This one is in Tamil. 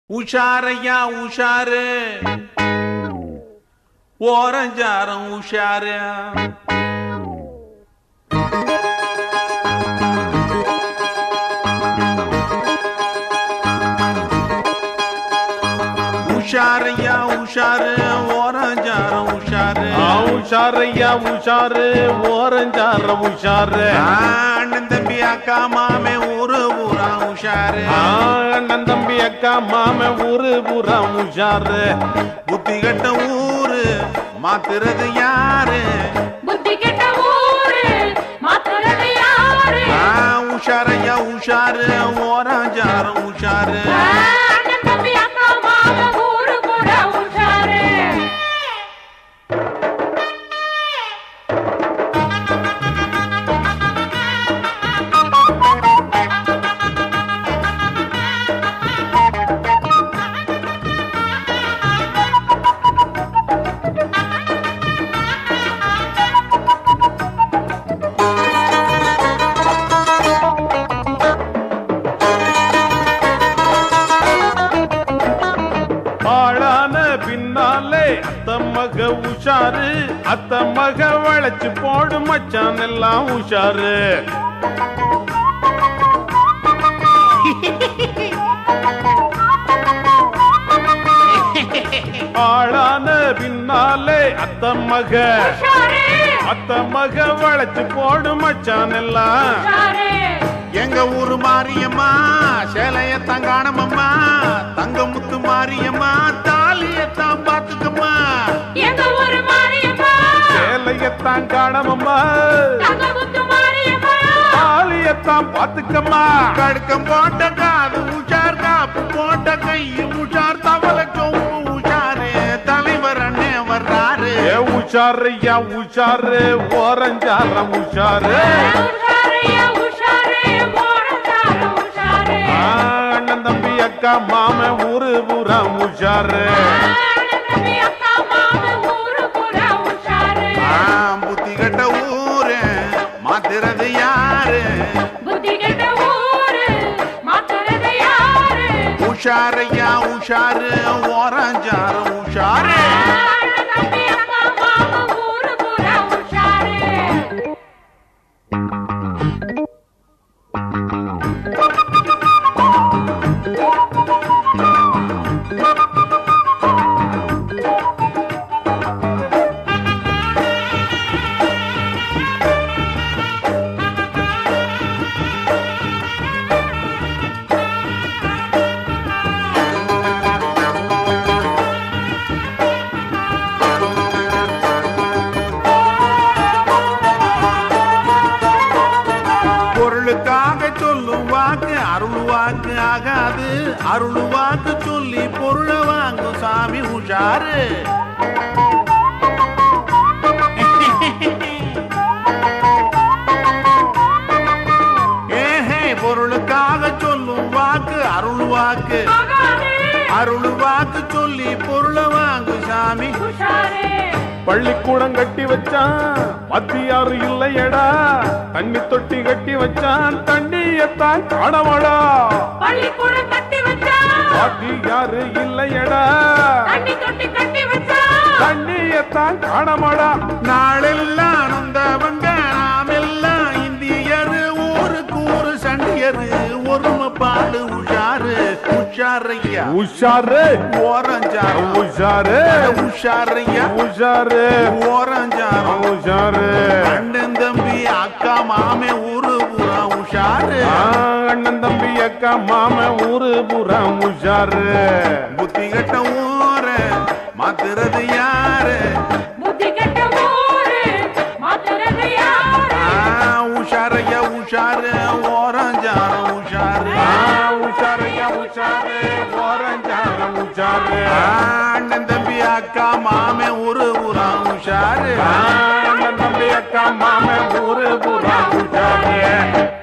உஷாரையா உஷாரு ஓரஞ்சாரம் உஷாரு உஷாரையா உஷாரு ஓரஞ்சாரம் உஷாரு ஆ, உஷாரையா உஷாரு ஓரஞ்சார உஷாரு அண்ணன் தம்பி அக்கா மாமே ஊரு ஊரா உஷாரு ஆ, அண்ணன் தம்பி அக்கா மாம ஊரு பூரா உஷாரு புத்தி கட்ட ஊரு மாத்துறது யாரு புத்தி கெட்ட ஊரு மாத்துறது யாரு ஆ, உஷாரையா உஷாரு ஓரஞ்சாரம் உஷாரு அண்ணன் தம்பி அக்கா மாமா ஊரு கூட உஷாரு பாழான பின்னாலே அத்த மக உஷாரு அத்த மக வளைச்சு போடு மச்சான் எல்லாம் உஷாரு ஆளான பின்னாலே அத்த மக உஷாரு அத்த மக வளைச்சு போடு மச்சான் எல்லாம் உஷாரு எங்க ஊரு மாரியம்மா சேலையத்தான் காணமம்மா தங்க முத்து மாரியம்மா தாலியத்தான் பாத்துக்கம்மா எங்க ஊரு மாரியம்மா சேலையத்தான் காணமம்மா தங்கமுத்து மாரியம்மா ஆலியத்தான் பாத்துக்கம்மா கடுக்கம் போட்ட காது உஷார் காப்பு போட்ட கை உஷார் தவளை சொம்பு உஷாரு தலைவர் அண்ணே வர்றாரு ஏ உஷாரையா உஷாரு ஓரஞ்சாரம் உஷாரு உஷாரையா உஷாரு ஓரஞ்சாரு உஷாரு ஆ, அண்ணன் தம்பி அக்கா மாம ஊரு பூரா உஷாரு அண்ணன் தம்பி அக்கா மாமா ஊரு கூட உஷாரு ஆ, புத்தி கட்ட ஊரு மாத்துறது யாரு புத்தி கெட்ட ஊரு மாத்துறது யாரு உஷாரையா உஷாரு ஓரஞ்சாரம் உஷாரு அண்ணன் தம்பி அக்கா மாமா ஊரு கூட உஷாரு பொருளுக்காக சொல்லும் வாக்கு அருள் வாக்கு ஆகாது அருள் வாக்கு சொல்லி பொருளை வாங்கும் சாமி உஷாரு ஏஹே பொருளுக்காக சொல்லும் வாக்கு அருள் வாக்கு ஆகாது அருள் வாக்கு சொல்லி பொருளை வாங்கும் சாமி உஷாரு பள்ளிக்கூடம் கட்டி வச்சான் மத்தியாரு இல்லையடா தண்ணி தொட்டி கட்டி வச்சான் தண்ணியத்தான் காணவாடா பள்ளிக்கூடம் கட்டி வச்சா வாத்தியாரு இல்லையடா தண்ணி தொட்டி கட்டி வச்சா தண்ணியத்தான் காணமாடா நாளெல்லாம் நொந்தவங்க நாமெல்லாம் இந்தியரு ஊருக்கு ஊரு சண்டியரு ஒருமை பாடு உஷாரு உஷாரையா உஷாரு ஓரஞ்சாரம் உஷாரு உஷாரையா உஷாரு ஓரஞ்சாரம் உஷாரு அண்ணன் தம்பி அக்கா மாமே ஊரு பூரா உஷாரு ஆ, அண்ணன் தம்பி அக்கா மாம ஊரு பூரா உஷாரு புத்தி கட்ட ஊரு மாத்துறது யாரு புத்தி கெட்ட ஊரு மாத்துறது யாரு ஆ, உஷாரையா உஷாரு ஓரஞ்சாரம் உஷாரு ஆ, உஷாரையா உஷாரு ஓரஞ்சாரம் உஷாரு ஆ, அண்ணன் தம்பி அக்கா மாமே ஊரு பூரா உஷாரு ஆ, அண்ணன் தம்பி அக்கா மாம ஊரு பூரா உஷாரு